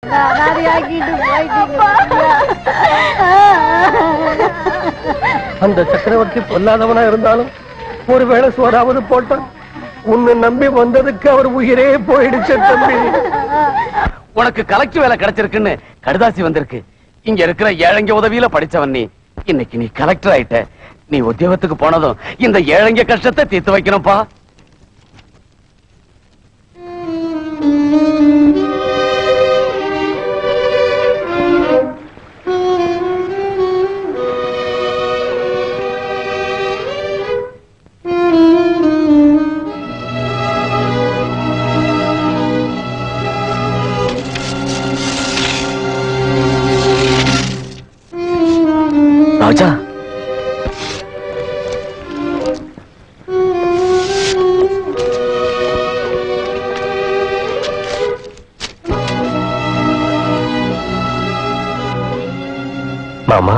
அனாதையாக்கிட்டு போயிட்டீங்க அந்த சக்கரவர்த்தி பொல்லாதவனா இருந்தாலும் ஒருவேளை சோறாவது போட்டான் உன்னை நம்பி வந்ததுக்கு அவர் உயிரே போயிடுச்சு தம்பி உனக்கு கலெக்டர் வேலை கிடைச்சிருக்குன்னு கடுதாசி வந்திருக்கு இங்க இருக்கிற ஏழைங்க உதவியில படிச்சவன் நீ இன்னைக்கு நீ கலெக்டர் ஆயிட்ட நீ உத்தியோகத்துக்கு போனதும் இந்த ஏழைங்க கஷ்டத்தை தீர்த்து வைக்கணும்ப்பா ராஜா மாமா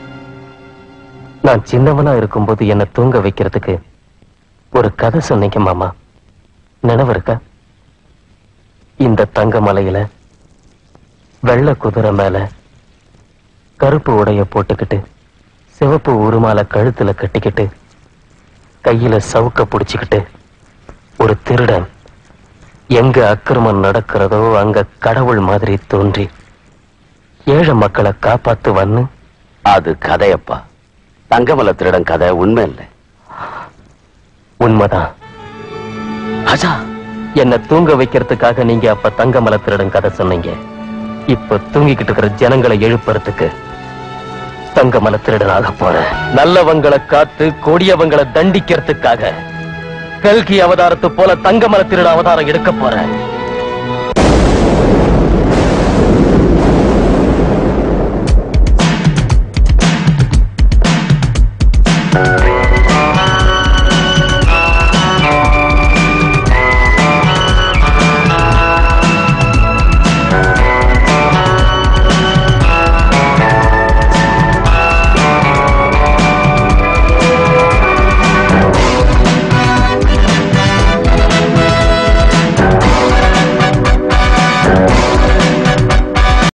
நான் சின்னவனா இருக்கும்போது என்ன தூங்க வைக்கிறதுக்கு ஒரு கதை சொன்னீங்க மாமா நினைவு இருக்கா இந்த தங்க மலையில வெள்ளை குதிரை மேல கருப்பு உடைய போட்டுக்கிட்டு சிவப்பு உருமால கழுத்துல கட்டிக்கிட்டு கையில சவுக்க புடிச்சுக்கிட்டு ஒரு திருடன் எங்க அக்கிரமம் நடக்கிறதோ அங்க கடவுள் மாதிரி தோன்றி ஏழை மக்களை காப்பாத்துவன்னு அது கதையப்பா தங்கமல திருடன் கதை உண்மை இல்லை உண்மைதான் ராஜா என்ன தூங்க வைக்கிறதுக்காக நீங்க அப்ப தங்கமல திருடன் கதை சொன்னீங்க இப்ப தூங்கிக்கிட்டு இருக்கிற ஜனங்களை எழுப்புறதுக்கு தங்கமல திருடனாக போறேன் நல்லவங்களை காத்து கொடியவங்களை தண்டிக்கிறதுக்காக கல்கி அவதாரத்து போல தங்கமல திருட அவதாரம் எடுக்க போறேன்